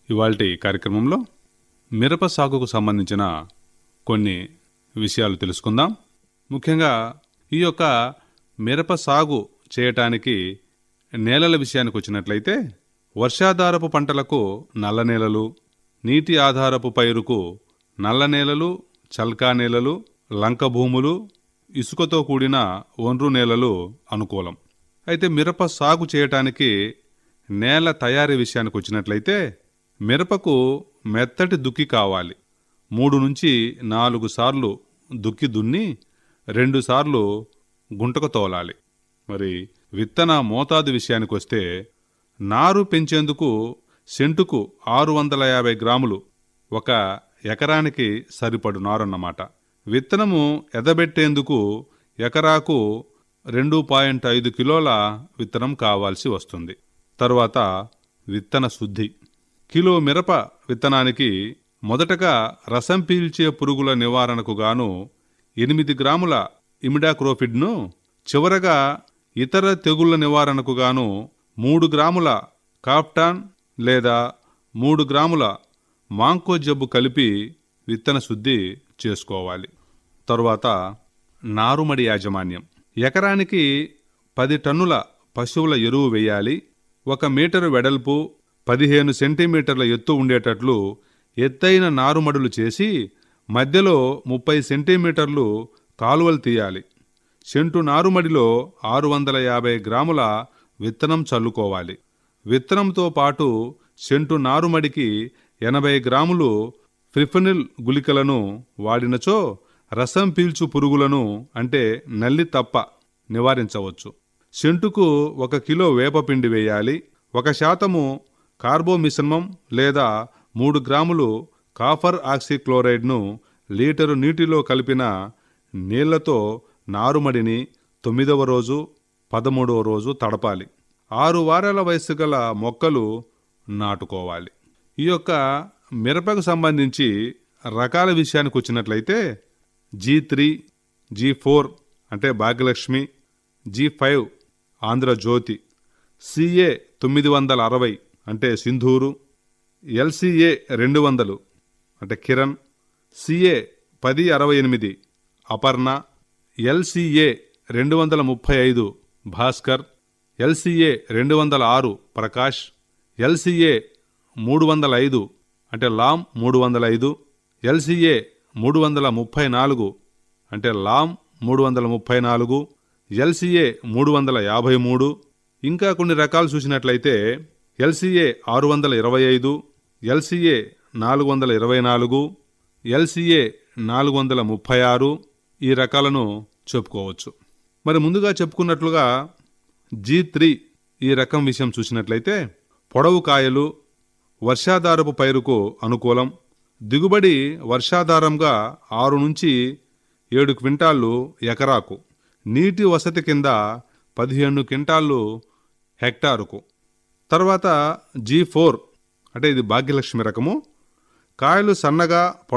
ఇవాల్టి కార్యక్రమంలో మిరప సాగుకు సంబంధించిన కొన్ని విషయాలు తెలుసుకుందాం ముఖ్యంగా ఈ యొక్క మిరప సాగు చేయటానికి నేలల విషయానికి వచ్చినట్లయితే వర్షాధారపు పంటలకు నల్ల నేలలు నీటి ఆధారపు పైరుకు నల్ల నేలలు చల్కా నేలలు లంక భూములు ఇసుకతో కూడిన ఒండ్రు నేలలు అనుకూలం అయితే మిరప సాగు చేయటానికి నేల తయారీ విషయానికి వచ్చినట్లయితే మిరపకు మెత్తటి దుక్కి కావాలి మూడు నుంచి నాలుగు సార్లు దుక్కి దున్ని రెండు సార్లు గుంటకు తోలాలి మరి విత్తన మోతాదు విషయానికి వస్తే నారు పెంచేందుకు సెంటుకు ఆరు వందల యాభై గ్రాములు ఒక ఎకరానికి సరిపడు నారు అన్నమాట విత్తనము ఎదబెట్టేందుకు ఎకరాకు రెండు పాయింట్ ఐదు కిలోల విత్తనం కావాల్సి వస్తుంది తరువాత విత్తన శుద్ధి కిలో మిరప విత్తనానికి మొదటగా రసం పీల్చే పురుగుల నివారణకు గాను ఎనిమిది గ్రాముల ఇమిడాక్రోఫిడ్ను చివరగా ఇతర తెగుళ్ల నివారణకు గాను మూడు గ్రాముల కాప్టాన్ లేదా మూడు గ్రాముల మాంకో జబ్బు కలిపి విత్తన శుద్ధి చేసుకోవాలి తరువాత నారుమడి యాజమాన్యం ఎకరానికి పది టన్నుల పశువుల ఎరువు వేయాలి ఒక మీటరు వెడల్పు పదిహేను సెంటీమీటర్ల ఎత్తు ఉండేటట్లు ఎత్తైన నారుమడులు చేసి మధ్యలో ముప్పై సెంటీమీటర్లు కాలువలు తీయాలి సెంటు నారుమడిలో ఆరు వందల యాభై గ్రాముల విత్తనం చల్లుకోవాలి విత్తనంతో పాటు సెంటు నారుమడికి ఎనభై గ్రాములు ఫ్రిఫనిల్ గుళికలను వాడినచో రసం పీల్చు పురుగులను అంటే నల్లి తప్ప నివారించవచ్చు సెంటుకు ఒక కిలో వేపపిండి వేయాలి ఒక శాతము కార్బోమిశ్రమం లేదా మూడు గ్రాములు కాఫర్ ఆక్సిక్లోరైడ్ను లీటరు నీటిలో కలిపిన నీళ్లతో నారుమడిని తొమ్మిదవ రోజు పదమూడవ రోజు తడపాలి ఆరు వారాల వయసు గల మొక్కలు నాటుకోవాలి ఈ యొక్క మిరపకు సంబంధించి రకాల విషయానికి వచ్చినట్లయితే జీ త్రీ జీ ఫోర్ అంటే భాగ్యలక్ష్మి జీ ఫైవ్ ఆంధ్రజ్యోతి సిఏ తొమ్మిది వందల అరవై అంటే సింధూరు ఎల్సిఏ రెండు వందలు అంటే కిరణ్ సిఏ పది అరవై ఎనిమిది అపర్ణ ఎల్సిఏ రెండు వందల ముప్పై ఐదు భాస్కర్ ఎల్సిఏ రెండు వందల ఆరు ప్రకాష్ ఎల్సిఏ మూడు వందల ఐదు అంటే లామ్ మూడు వందల ఐదు ఎల్సిఏ మూడు వందల ముప్పై నాలుగు అంటే లామ్ మూడు వందల ముప్పై నాలుగు ఎల్సిఏ మూడు వందల యాభై మూడు ఇంకా కొన్ని రకాలు చూసినట్లయితే ఎల్సిఏ ఆరు వందల ఇరవై ఐదు ఎల్సిఏ నాలుగు వందల ఇరవై నాలుగు ఎల్సిఏ నాలుగు వందల ముప్పై ఆరు ఈ రకాలను చెప్పుకోవచ్చు మరి ముందుగా చెప్పుకున్నట్లుగా జీ త్రీ ఈ రకం విషయం చూసినట్లయితే పొడవు కాయలు వర్షాధారపు పైరుకు అనుకూలం దిగుబడి వర్షాధారంగా ఆరు నుంచి ఏడు క్వింటాళ్ళు ఎకరాకు నీటి వసతి కింద పదిహేను క్వింటాళ్ళు హెక్టారుకు తర్వాత జీ ఫోర్ అంటే ఇది భాగ్యలక్ష్మి రకము కాయలు సన్నగా